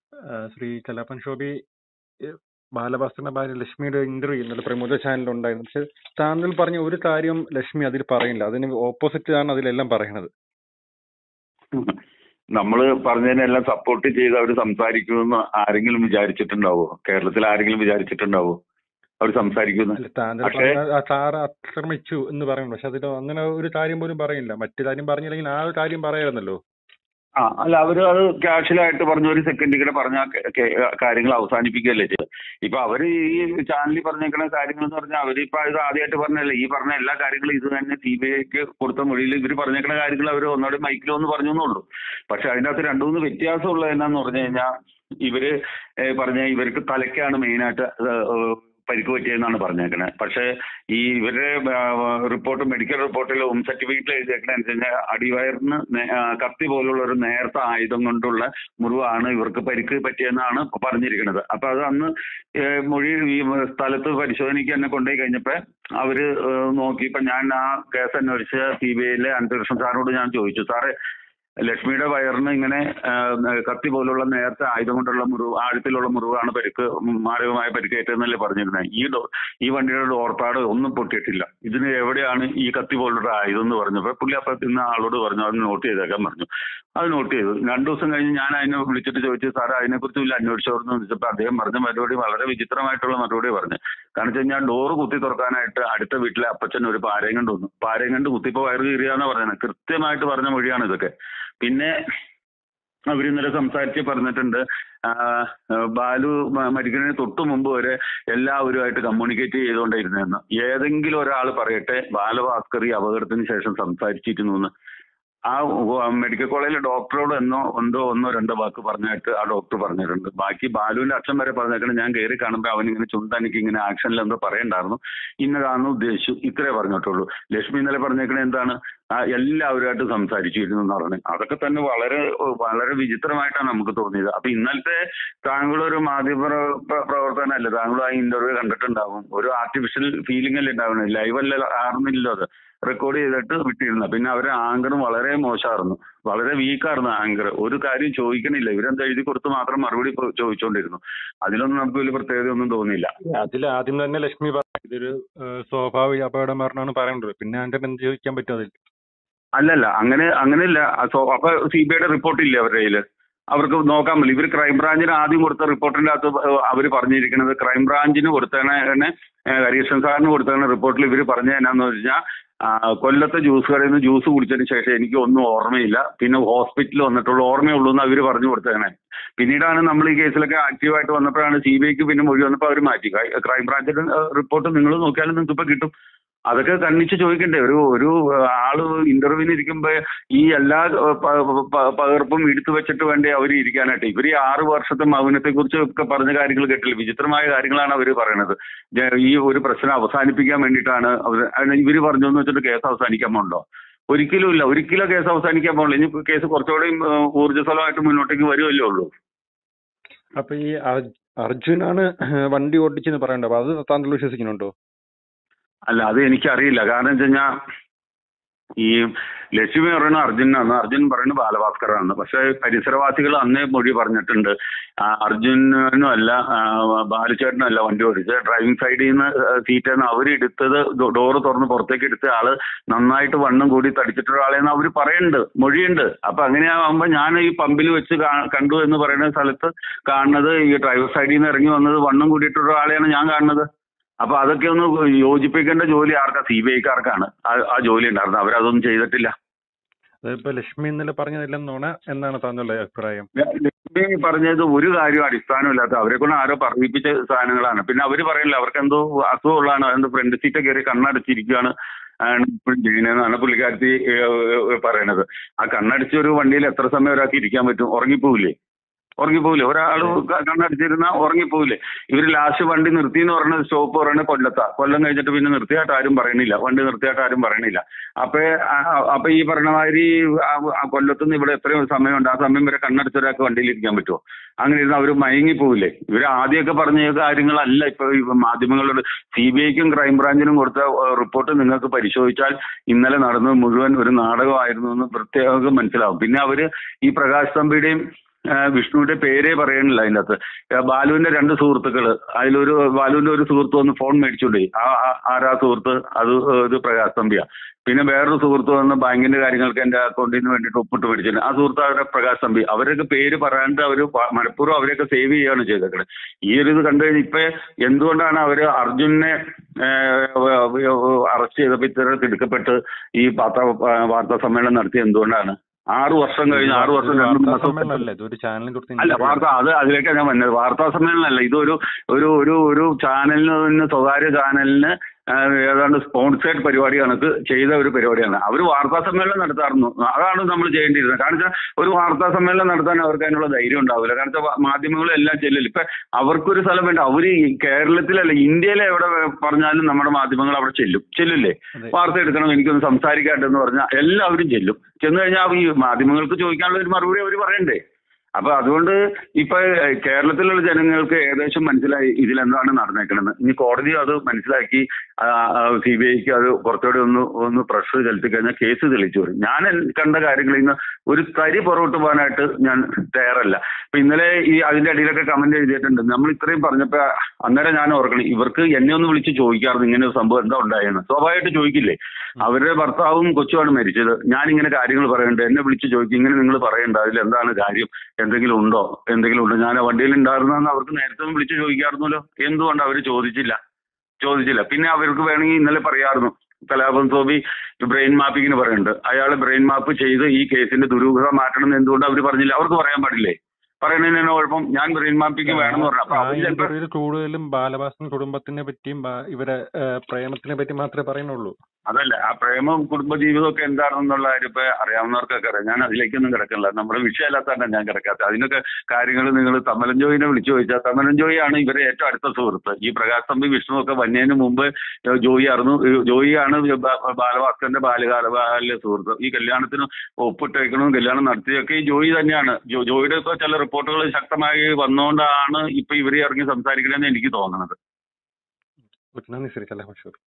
ആ, ശ്രീ കലാപ്പൻ ശോഭി ഏഹ്, ബാലഭാസ്കറിന്റെ ഭാര്യ ലക്ഷ്മിയുടെ ഇന്റർവ്യൂ ഇന്നലെ പ്രമുഖ ചാനലിൽ ഉണ്ടായിരുന്നു പക്ഷെ താങ്കൾ പറഞ്ഞ ഒരു കാര്യം ലക്ഷ്മി അതിൽ പറയില്ല അതിന് ഓപ്പോസിറ്റ് ആണ് അതിലെല്ലാം പറയണത് നമ്മൾ പറഞ്ഞതിനെല്ലാം സപ്പോർട്ട് ചെയ്ത് അവർ സംസാരിക്കുമെന്ന് ആരെങ്കിലും വിചാരിച്ചിട്ടുണ്ടാവോ കേരളത്തിൽ ആരെങ്കിലും വിചാരിച്ചിട്ടുണ്ടാവോ അവർ സംസാരിക്കുന്നു അല്ല താങ്കൾ പക്ഷേ- പറഞ്ഞ ആ സാറ് ആക്രമിച്ചു എന്ന് പറയുന്നു പക്ഷെ അതിൽ അങ്ങനെ ഒരു കാര്യം പോലും പറയില്ല മറ്റു കാര്യം പറഞ്ഞില്ലെങ്കിൽ ആ ഒരു കാര്യം പറയായിരുന്നല്ലോ ആ അല്ല അവര് അത് കാഷ്വലായിട്ട് പറഞ്ഞ ഒരു സെക്കൻഡ് കൂടെ പറഞ്ഞ കാര്യങ്ങൾ അവസാനിപ്പിക്കുകയല്ലേ ചെയ്തത് ഇപ്പൊ അവര് ഈ ചാനലിൽ പറഞ്ഞേക്കുന്ന കാര്യങ്ങൾ എന്ന് പറഞ്ഞാൽ അവരിപ്പോ ഇത് ആദ്യമായിട്ട് പറഞ്ഞല്ലേ ഈ പറഞ്ഞ എല്ലാ കാര്യങ്ങളും ഇത് തന്നെ സി ബി ഐക്ക് കൊടുത്ത മൊഴിയിൽ ഇവർ പറഞ്ഞേക്കുന്ന കാര്യങ്ങൾ അവർ ഒന്നോടെ മൈക്കിൽ ഒന്ന് പറഞ്ഞു എന്നുള്ളൂ പക്ഷെ അതിന്റെ അകത്ത് രണ്ടു മൂന്ന് വ്യത്യാസമുള്ളത് എന്നാന്ന് പറഞ്ഞു കഴിഞ്ഞാൽ ഇവര് ഏഹ് പറഞ്ഞ ഇവർക്ക് തലയ്ക്കാണ് മെയിനായിട്ട് പരിക്ക് പറ്റിയെന്നാണ് പറഞ്ഞേക്കുന്നത് പക്ഷേ ഈ ഇവരുടെ റിപ്പോർട്ട് മെഡിക്കൽ റിപ്പോർട്ടിൽ ഹോം സർട്ടിഫിക്കറ്റിൽ എഴുതിയേക്കണ അനുസരിച്ച് അടിവയറിന് നേ- ആ, കത്തി പോലുള്ള ഒരു നേർത്ത ആയുധം കൊണ്ടുള്ള മുറിവാണ് ഇവർക്ക് പരിക്ക് പറ്റിയെന്നാണ് പറഞ്ഞിരിക്കുന്നത് അപ്പൊ അത് അന്ന് ഏഹ് മൊഴി ഈ സ്ഥലത്ത് പരിശോധനയ്ക്ക് തന്നെ കൊണ്ടുപോയി കഴിഞ്ഞപ്പോ അവര് ഏഹ് നോക്കിയപ്പോ ഞാൻ ആ കേസ് അന്വേഷിച്ച സി ബി ഐയിലെ അനന്തകൃഷ്ണൻ സാറിനോട് ഞാൻ ചോദിച്ചു സാറേ ലക്ഷ്മിയുടെ വയറിന് ഇങ്ങനെ ആ, കത്തി പോലുള്ള നേരത്തെ ആയുധം കൊണ്ടുള്ള മുറിവ് ആഴത്തിലുള്ള മുറിവാണ് പരിക്ക് മാരകമായ പരിക്കേറ്റതെന്നല്ലേ പറഞ്ഞിരുന്നത് ഈ ഡോ ഈ വണ്ടിയുടെ ഡോർ പാഡ് ഒന്നും പൊട്ടിയിട്ടില്ല ഇതിന് എവിടെയാണ് ഈ കത്തി പോലുള്ള ആയുധം എന്ന് പറഞ്ഞപ്പോൾ പുള്ളി അപ്പൊ ഇന്ന് ആളോട് പറഞ്ഞു അത് നോട്ട് ചെയ്തേക്കാൻ പറഞ്ഞു അത് നോട്ട് ചെയ്തു രണ്ടു ദിവസം കഴിഞ്ഞ് ഞാൻ അതിനെ വിളിച്ചിട്ട് ചോദിച്ചു സാർ അതിനെക്കുറിച്ച് വലിയ അന്വേഷിച്ചോർന്ന് ചോദിച്ചപ്പോൾ അദ്ദേഹം പറഞ്ഞ മറുപടി വളരെ വിചിത്രമായിട്ടുള്ള മറുപടി പറഞ്ഞു കാരണം വെച്ചാൽ ഞാൻ ഡോറ് കുത്തി തുറക്കാനായിട്ട് അടുത്ത വീട്ടിലെ അപ്പച്ചൻ ഒരു പാരയും കൊണ്ട് വന്നു പാരയും കണ്ട് കുത്തിപ്പോ വയറ് കീറിയാന്നാ പറഞ്ഞത് കൃത്യമായിട്ട് പറഞ്ഞ മൊഴിയാണ് ഇതൊക്കെ പിന്നെ അവർ ഇന്നലെ സംസാരിച്ച് പറഞ്ഞിട്ടുണ്ട് ആ, ബാലു മ- മരിക്കുന്നതിന് തൊട്ട് മുമ്പ് വരെ എല്ലാവരുമായിട്ട് കമ്മ്യൂണിക്കേറ്റ് ചെയ്തുകൊണ്ടിരുന്നെന്ന് ഏതെങ്കിലും ഒരാൾ പറയട്ടെ ബാലഭാസ്കർ ഈ അപകടത്തിന് ശേഷം സംസാരിച്ചിരുന്നു എന്ന് ആ ഉവ്വ് മെഡിക്കൽ കോളേജിലെ ഡോക്ടറോട് എന്നോ ഒന്നോ ഒന്നോ രണ്ടോ വാക്ക് പറഞ്ഞായിട്ട് ആ ഡോക്ടർ പറഞ്ഞിട്ടുണ്ട് ബാക്കി ബാലുവിന്റെ അച്ഛൻ വരെ പറഞ്ഞേക്കണം ഞാൻ കയറി കാണുമ്പോൾ അവൻ ഇങ്ങനെ ചുണ്ടാനിക്ക് ഇങ്ങനെ ആക്ഷനിൽ എന്തോ പറയണ്ടായിരുന്നു ഇന്നതാണെന്ന് ഉദ്ദേശിച്ചു ഇത്രേ പറഞ്ഞിട്ടുള്ളൂ ലക്ഷ്മി ഇന്നലെ പറഞ്ഞേക്കണത് എന്താണ് ആ എല്ലാവരുമായിട്ട് സംസാരിച്ചിരുന്നു എന്ന് പറഞ്ഞു അതൊക്കെ തന്നെ വളരെ വളരെ വിചിത്രമായിട്ടാണ് നമുക്ക് തോന്നിയത് അപ്പൊ ഇന്നലത്തെ താങ്കൾ ഒരു മാധ്യമ പ്ര- പ്ര- പ്രവർത്തനല്ലേ താങ്കൾ ആ ഇന്റർവ്യൂ കണ്ടിട്ടുണ്ടാവും ഒരു ആർട്ടിഫിഷ്യൽ ഫീലിംഗ് അല്ലേ ഉണ്ടാവണേ ലൈവ് അല്ല ആർന്നില്ലോ അത് റെക്കോർഡ് ചെയ്തിട്ട് വിട്ടിരുന്ന പിന്നെ അവരെ ആങ്കറും വളരെ മോശമായിരുന്നു വളരെ വീക്കായിരുന്നു ആങ്കർ ഒരു കാര്യം ചോദിക്കണില്ല ഇവരെന്താ എഴുതി കൊടുത്ത് മാത്രം മറുപടി ഇപ്പൊ ചോദിച്ചുകൊണ്ടിരുന്നു അതിലൊന്നും നമുക്ക് വലിയ പ്രത്യേകത ഒന്നും തോന്നിയില്ല അതിൽ ആദ്യം തന്നെ ലക്ഷ്മി പറഞ്ഞു ഇതൊരു ഏഹ്, സ്വാഭാവിക അപകടം മരണമാണ് പറയേണ്ടത് പിന്നെ അതിന്റെ എന്ത് ചോദിക്കാൻ പറ്റും അതിൽ അല്ലല്ല അങ്ങനെ അങ്ങനെയല്ല സോ അപ്പൊ സി ബി ഐയുടെ റിപ്പോർട്ട് ഇല്ലേ അവരുടെ കയ്യില് അവർക്ക് നോക്കാൻ പറ്റില്ല ഇവർ ക്രൈംബ്രാഞ്ചിന് ആദ്യം കൊടുത്ത റിപ്പോർട്ടിന്റെ അകത്ത് അവർ പറഞ്ഞിരിക്കുന്നത് ക്രൈംബ്രാഞ്ചിന് കൊടുത്തതാണ് ഹരീഷൻ സാറിന് കൊടുത്തതാണ് റിപ്പോർട്ടിൽ ഇവർ പറഞ്ഞത് എന്നാന്ന് വെച്ചാൽ കൊല്ലത്തെ ജ്യൂസ് കടയിൽ നിന്ന് ജ്യൂസ് കുടിച്ചതിന് ശേഷം എനിക്ക് ഒന്നും ഓർമ്മയില്ല പിന്നെ ഹോസ്പിറ്റലിൽ വന്നിട്ടുള്ള ഓർമ്മയുള്ളൂ എന്ന് അവർ പറഞ്ഞു കൊടുത്തതാണ് പിന്നീടാണ് നമ്മൾ ഈ കേസിലൊക്കെ ആക്റ്റീവായിട്ട് വന്നപ്പോഴാണ് സി ബി ഐക്ക് പിന്നെ മൊഴി വന്നപ്പോൾ അവർ മാറ്റി ക്രൈംബ്രാഞ്ചിന്റെ റിപ്പോർട്ട് നിങ്ങൾ നോക്കിയാലും നിങ്ങൾക്ക് ഇപ്പൊ കിട്ടും അതൊക്കെ കണ്ണിച്ച് ചോദിക്കണ്ടേ ഒരു ഒരു ആള് ഇന്റർവ്യൂവിന് ഇരിക്കുമ്പോ ഈ എല്ലാ ഏഹ്, പ- പ- പകർപ്പും എടുത്തു വെച്ചിട്ട് വേണ്ടേ അവർ ഇരിക്കാനായിട്ട് ഇവർ ഈ ആറ് വർഷത്തെ മൗനത്തെ കുറിച്ച് ഒക്കെ പറഞ്ഞ കാര്യങ്ങൾ കേട്ടില്ല വിചിത്രമായ കാര്യങ്ങളാണ് അവർ പറയണത് ജ- ഈ ഒരു പ്രശ്നം അവസാനിപ്പിക്കാൻ വേണ്ടിയിട്ടാണ് അവർ ഇവർ പറഞ്ഞു എന്ന് വെച്ചിട്ട് കേസ് അവസാനിക്കാൻ പോകണ്ടോ ഒരിക്കലും ഇല്ല ഒരിക്കലും കേസ് അവസാനിക്കാൻ പോകില്ല ഇനി കേസ് കുറച്ചുകൂടെയും ഏഹ്, ഊർജ്ജസ്വലമായിട്ട് മുന്നോട്ടേക്ക് വരുമല്ലേ ഉള്ളൂ അപ്പൊ ഈ അർജ്- അർജുനാണ് വണ്ടി ഓടിച്ചെന്ന് പറയണ്ടത് അപ്പൊ അത് താങ്കൾ വിശ്വസിക്കുന്നുണ്ടോ അല്ല അത് എനിക്കറിയില്ല കാരണം വെച്ച് കഴിഞ്ഞാൽ ഈ ലക്ഷ്മി പറയുന്നത് അർജുനാണ് അർജുൻ പറയുന്നത് ബാലഭാസ്കറാണ് പക്ഷെ പരിസരവാസികൾ അന്നേ മൊഴി പറഞ്ഞിട്ടുണ്ട് ആ, അർജുനും അല്ല ആ, ബാലുചേട്ടനും അല്ല വണ്ടി ഓടിച്ചത് ഡ്രൈവിംഗ് സൈഡിൽ നിന്ന് സീറ്റിൽ നിന്ന് അവരെടുത്തത് ഡോറ് തുറന്ന് പുറത്തേക്ക് എടുത്ത ആള് നന്നായിട്ട് വണ്ണം കൂടി തടിച്ചിട്ടുള്ള ആളെന്ന് അവർ പറയുന്നുണ്ട് മൊഴിയുണ്ട് അപ്പൊ അങ്ങനെയാകുമ്പോ ഞാൻ ഈ പമ്പിൽ വെച്ച് കാ- കണ്ടു എന്ന് പറയുന്ന സ്ഥലത്ത് കാണുന്നത് ഈ ഡ്രൈവർ സൈഡിൽ നിന്ന് ഇറങ്ങി വന്നത് വണ്ണം കൂടിയിട്ടുള്ള ആളെയാണ് ഞാൻ കാണുന്നത് അപ്പൊ അതൊക്കെ ഒന്ന് യോജിപ്പിക്കേണ്ട ജോലി ആർക്കാ സി ബി ഐക്കാർക്കാണ് ആ ജോലി ഉണ്ടായിരുന്നത് അവരതൊന്നും ചെയ്തിട്ടില്ല അതിപ്പോ ലക്ഷ്മി ഇന്നലെ പറഞ്ഞതെല്ലാം നുണ എന്നാണ് താങ്കളുടെ അഭിപ്രായം ലക്ഷ്മി പറഞ്ഞത് ഒരു കാര്യം അടിസ്ഥാനമില്ലാത്ത അവരെ കൊണ്ട് ആരോ പറയിപ്പിച്ച സാധനങ്ങളാണ് പിന്നെ അവര് പറയില്ല അവർക്ക് എന്തോ അസുഖമുള്ളതാണ് എന്തോ ഫ്രണ്ട് സീറ്റ് കയറി കണ്ണടച്ചിരിക്കുകയാണ് ആണ് ഇപ്പോഴും ചെയ്യുന്നതെന്നാണ് പുള്ളിക്കാരത്തി ഏഹ്, ഏഹ്, പറയണത് ആ കണ്ണടിച്ച ഒരു വണ്ടിയിൽ എത്ര സമയം ഒരാൾക്ക് ഇരിക്കാൻ പറ്റും ഉറങ്ങിപ്പോവില്ലേ ഉറങ്ങിപ്പോവില്ലേ ഒരാൾ കണ്ണടിച്ചിരുന്ന ഉറങ്ങിപ്പോവില്ലേ ഇവര് ലാസ്റ്റ് വണ്ടി നിർത്തി എന്ന് പറയുന്നത് സ്റ്റോപ്പ് പറയുന്നത് കൊല്ലത്താ കൊല്ലം കഴിഞ്ഞിട്ട് പിന്നെ നിർത്തിയായിട്ട് ആരും പറയണില്ല വണ്ടി നിർത്തിയായിട്ട് ആരും പറയണില്ല അപ്പൊ ആ- അപ്പൊ ഈ പറഞ്ഞ മാതിരി ആ- ആ കൊല്ലത്തുനിന്ന് ഇവിടെ എത്രയോ സമയമുണ്ട് ആ സമയം വരെ കണ്ണടിച്ച ഒരാൾക്ക് വണ്ടിയിൽ ഇരിക്കാൻ പറ്റുമോ അങ്ങനെ ഇരുന്ന് അവർ മയങ്ങിപ്പോവില്ലേ ഇവർ ആദ്യമൊക്കെ പറഞ്ഞ കാര്യങ്ങളല്ല ഇപ്പൊ ഈ മാധ്യമങ്ങളോട് സി ബി ഐക്കും ക്രൈംബ്രാഞ്ചിനും കൊടുത്ത റിപ്പോർട്ട് നിങ്ങൾക്ക് പരിശോധിച്ചാൽ ഇന്നലെ നടന്നത് മുഴുവൻ ഒരു നാടകമായിരുന്നു എന്ന് പ്രത്യേകം മനസ്സിലാവും പിന്നെ അവര് ഈ പ്രകാശ് തമ്പിയുടെയും ആ, വിഷ്ണുവിന്റെ പേരേ പറയണില്ല അതിന്റെ അകത്ത് ആ, ബാലുവിന്റെ രണ്ട് സുഹൃത്തുക്കള് അതിലൊരു ബാലുവിന്റെ ഒരു സുഹൃത്ത് വന്ന് ഫോൺ മേടിച്ചോണ്ടേ ആ ആ- ആരാ സുഹൃത്ത് അത് ഇത് പ്രകാശ് തമ്പിയാ പിന്നെ വേറൊരു സുഹൃത്ത് വന്ന് ബാങ്കിന്റെ കാര്യങ്ങൾക്ക് എന്റെ അക്കൗണ്ടിൽ നിന്ന് വേണ്ടിയിട്ട് ഒപ്പിട്ട് മേടിച്ചിട്ടുണ്ട് ആ സുഹൃത്ത് അവരുടെ പ്രകാശ് തമ്പി അവരൊക്കെ പേര് പറയാണ്ട് അവർ മനഃപൂർവ്വം അവരെയൊക്കെ സേവ് ചെയ്യുകയാണ് ചെയ്തേക്കുന്നത് ഈ ഒരു ഇത് കണ്ടു കഴിഞ്ഞാൽ ഇപ്പൊ എന്തുകൊണ്ടാണ് അവര് അർജുനെ അറസ്റ്റ് ചെയ്തപ്പോൾ ഇത്തരത്തിൽ എടുക്കപ്പെട്ട് ഈ വാർത്താ വാർത്താ സമ്മേളനം നടത്തി എന്തുകൊണ്ടാണ് ആറു വർഷം കഴിഞ്ഞ് ആറു വർഷം ഇത് രണ്ട് വാർത്താ മാസം സമ്മേളനമല്ല ഇത് ഒരു ചാനലിനെ കുറിച്ച് അല്ല വാർത്ത അത് അതിലേക്കാണ് ഞാൻ വന്നത് വാർത്താ സമ്മേളനമല്ല ഇതൊരു ഒരു ഒരു ഒരു ചാനലിന് തന്നെ സ്വകാര്യ ചാനലിന് ആ, ഏതാണ്ട് സ്പോൺസേഡ് പരിപാടി കണക്ക് ചെയ്ത ഒരു പരിപാടിയാണ് അവർ വാർത്താ സമ്മേളനം നടത്താറുന്നു അതാണ് നമ്മൾ ചെയ്യേണ്ടിയിരുന്നത് കാരണം വെച്ചാൽ ഒരു വാർത്താ സമ്മേളനം നടത്താൻ അവർക്ക് അതിനുള്ള ധൈര്യം ഉണ്ടാവില്ല കാരണം വെച്ചാൽ മാധ്യമങ്ങളും എല്ലാം ചെല്ലില്ല ഇപ്പൊ അവർക്കൊരു സ്ഥലം വേണ്ട അവർ കേരളത്തിലല്ല ഇന്ത്യയിലെ എവിടെ പറഞ്ഞാലും നമ്മുടെ മാധ്യമങ്ങൾ അവിടെ ചെല്ലും ചെല്ലില്ലേ അതെ. വാർത്ത എടുക്കണം എനിക്കൊന്ന് സംസാരിക്കാട്ടെന്ന് പറഞ്ഞാൽ എല്ലാവരും ചെല്ലും ചെന്ന് കഴിഞ്ഞാൽ ഈ മാധ്യമങ്ങൾക്ക് ചോദിക്കാനുള്ള ഒരു മറുപടി അവർ പറയണ്ടേ അപ്പൊ അതുകൊണ്ട് ഇപ്പൊ ഏഹ്, കേരളത്തിലുള്ള ജനങ്ങൾക്ക് ഏകദേശം മനസ്സിലായി ഇതിലെന്താണ് നടന്നേക്കണെന്ന് ഇനി കോടതി അത് മനസ്സിലാക്കി സി ബി ഐക്ക് അത് കുറച്ചുകൂടി ഒന്ന് ഒന്ന് പ്രഷർ ചെലുത്തി കഴിഞ്ഞാൽ കേസ് തെളിച്ചു വരും ഞാൻ എൻ- കണ്ട കാര്യങ്ങളിൽ നിന്ന് ഒരു തരി പുറകോട്ട് പോകാനായിട്ട് ഞാൻ തയ്യാറല്ല ഇപ്പൊ ഇന്നലെ ഈ അതിന്റെ അടിയിലൊക്കെ കമന്റ് എഴുതിയിട്ടുണ്ട് നമ്മൾ ഇത്രയും പറഞ്ഞപ്പോ അന്നേരം ഞാൻ ഓർക്കണം ഇവർക്ക് എന്നെ ഒന്ന് വിളിച്ച് ചോദിക്കാറുണ്ട് ഇങ്ങനെ ഒരു സംഭവം എന്താ ഉണ്ടായെന്ന് സ്വാഭാവികമായിട്ട് ചോദിക്കില്ലേ അവരുടെ ഭർത്താവും കൊച്ചുമാണ് മരിച്ചത് ഞാൻ ഇങ്ങനെ കാര്യങ്ങൾ പറയുന്നുണ്ട് എന്നെ വിളിച്ച് ചോദിക്കും ഇങ്ങനെ നിങ്ങൾ പറയണ്ട അതിൽ എന്താണ് കാര്യം എന്തെങ്കിലും ഉണ്ടോ എന്തെങ്കിലും ഉണ്ടോ ഞാൻ വണ്ടിയിൽ ഉണ്ടായിരുന്നെന്ന് അവർക്ക് നേരത്തെ ഒന്ന് വിളിച്ച് ചോദിക്കാറുന്നല്ലോ എന്തുകൊണ്ട് അവർ ചോദിച്ചില്ല ചോദിച്ചില്ല പിന്നെ അവർക്ക് വേണമെങ്കിൽ ഇന്നലെ പറയാറുന്നു കലാപം സോബി ബ്രെയിൻ മാപ്പിങ്ങിന് പറയുന്നുണ്ട് അയാൾ ബ്രെയിൻ മാപ്പ് ചെയ്ത് ഈ കേസിന്റെ ദുരൂഹത മാറ്റണം എന്ന് എന്തുകൊണ്ട് അവർ പറഞ്ഞില്ല അവർക്ക് പറയാൻ പാടില്ലേ പറയുന്നതിന് കുഴപ്പം ഞാൻ ബ്രെയിൻ മാപ്പിങ് വേണമെന്ന് പറഞ്ഞു അപ്പൊ ആ അവർ ചിലപ്പോ ഇന്റർവ്യൂവിൽ കൂടുതലും ബാലഭാസൻ കുടുംബത്തിനെ പറ്റിയും ബാ- ഇവരെ ഏഹ്, പ്രേമത്തിനെ പറ്റി മാത്രമേ പറയുന്നുള്ളൂ അതല്ല ആ പ്രേമം കുടുംബജീവിതം ഒക്കെ എന്താണെന്നുള്ള കാര്യം ഇപ്പൊ അറിയാവുന്നവർക്കൊക്കെ അറിയാം ഞാൻ അതിലേക്കൊന്നും കിടക്കില്ല നമ്മുടെ വിഷയമല്ലാത്തതാണ് ഞാൻ കിടക്കാത്തത് അതിനൊക്കെ കാര്യങ്ങൾ നിങ്ങൾ തമ്മലൻ ജോയിനെ വിളിച്ചു ചോദിച്ചാൽ തമ്മലൻ ജോയി ആണ് ഇവരെ ഏറ്റവും അടുത്ത സുഹൃത്ത് ഈ പ്രകാശ് തമ്പി വിഷ്ണു ഒക്കെ വന്നതിന് മുമ്പ് ജോയി ആയിരുന്നു ജോയി ആണ് ബാ- ബാലഭാസ്കറിന്റെ ബാല്യകാല ബാല്യ സുഹൃത്ത് ഈ കല്യാണത്തിന് ഒപ്പിട്ടേക്കണതും കല്യാണം നടത്തിയൊക്കെ ഈ ജോയി തന്നെയാണ് ജോ- ജോയിയുടെ ഒക്കെ ചില റിപ്പോർട്ടുകൾ ശക്തമായി വന്നുകൊണ്ടാണ് ഇപ്പൊ ഇവര് ഇറങ്ങി സംസാരിക്കണമെന്ന് എനിക്ക് തോന്നുന്നത് നന്ദി ശ്രീ കലാമഷൂർ